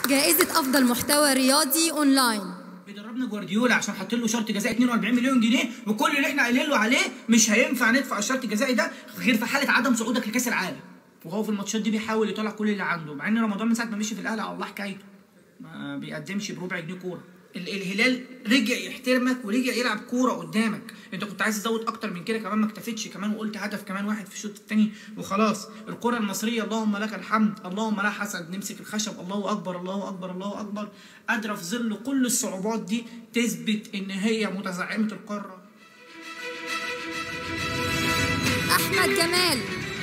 جائزة أفضل محتوى رياضي أونلاين بيدربنا جوارديولا عشان حاطين له شرط جزائي 42 مليون جنيه وكل اللي احنا قايلين له عليه مش هينفع ندفع الشرط الجزائي ده غير في حاله عدم صعودك لكاس العالم وهو في الماتشات دي بيحاول يطلع كل اللي عنده مع ان رمضان من ساعه ما مشي في الاهلي على الله حكايته ما بيقدمش بربع جنيه كوره ال- الهلال رجع يحترمك ورجع يلعب كوره قدامك انت كنت عايز تزود اكتر من كده كمان ما اكتفيتش كمان وقلت هدف كمان واحد في الشوط الثاني وخلاص الكره المصريه اللهم لك الحمد اللهم لا حسد نمسك الخشب الله اكبر الله اكبر الله اكبر قادره في ظل كل الصعوبات دي تثبت ان هي متزعمه القاره أحمد جمال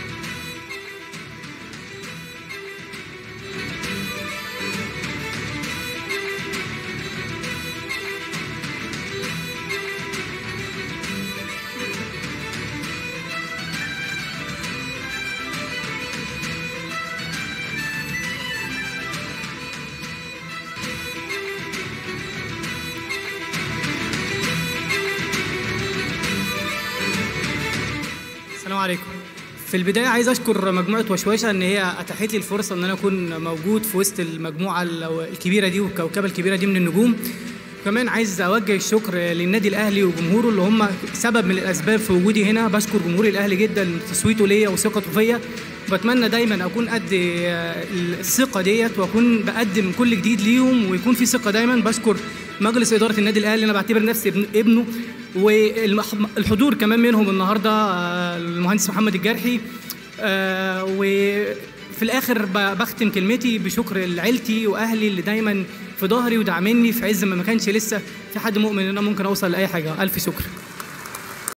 السلام عليكم في البداية عايز أشكر مجموعة وشوشة إن هي أتاحت لي الفرصة إن أنا أكون موجود في وسط المجموعة ال- الكبيرة دي والكوكبة الكبيرة دي من النجوم كمان عايز أوجه الشكر للنادي الأهلي وجمهوره اللي هم سبب من الأسباب في وجودي هنا بشكر جمهور الأهلي جدا تصويته ليا وثقته فيا بتمنى دايما أكون قد آه، الثقة ديت وأكون بقدم كل جديد ليهم ويكون في ثقة دايما بشكر مجلس إدارة النادي الأهلي أنا بعتبر نفسي ابن ابنه والحضور كمان منهم النهارده آه، المهندس محمد الجرحي آه، وفي الاخر ب- بختم كلمتي بشكر لعيلتي واهلي اللي دايما في ظهري ودعمني في عز ما ما كانش لسه في حد مؤمن ان انا ممكن اوصل لاي حاجه الف شكر